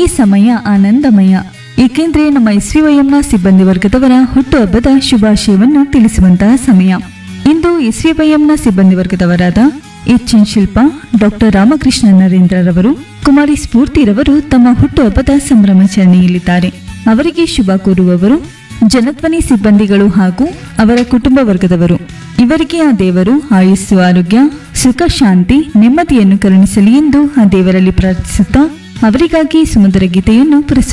ಸಮಯ ಆನಂದಮಯ ಏಕೆಂದ್ರೆ ನಮ್ಮ ಎಸ್ವಿವೈಎಂನ ಸಿಬ್ಬಂದಿ ವರ್ಗದವರ ಹುಟ್ಟುಹಬ್ಬದ ಶುಭಾಶಯವನ್ನು ತಿಳಿಸುವಂತಹ ಸಮಯ ಇಂದು ಎಸ್ವಿವೈಎಂನ ಸಿಬ್ಬಂದಿ ವರ್ಗದವರಾದ H N Shilpa doctor Ramakrishna ನರೇಂದ್ರರವರು ಕುಮಾರಿ ಸ್ಫೂರ್ತಿರವರು ತಮ್ಮ ಹುಟ್ಟುಹಬ್ಬದ ಸಂಭ್ರಮಾಚರಣೆಯಲ್ಲಿದ್ದಾರೆ ಅವರಿಗೆ ಶುಭ ಕೋರುವವರು ಜನಧ್ವನಿ ಸಿಬ್ಬಂದಿಗಳು ಹಾಗೂ ಅವರ ಕುಟುಂಬ ವರ್ಗದವರು ಇವರಿಗೆ ಆ ದೇವರು ಆಯುಸ್ಸು ಆರೋಗ್ಯ ಸುಖ ಶಾಂತಿ ನೆಮ್ಮದಿಯನ್ನು ಕರುಣಿಸಲಿ ಎಂದು ಆ ದೇವರಲ್ಲಿ ಪ್ರಾರ್ಥಿಸುತ್ತಾ ಅವರಿಗಾಗಿ ಸುಮಧುರ ಗೀತೆಯನ್ನು ಪ್ರಸ್ತುತ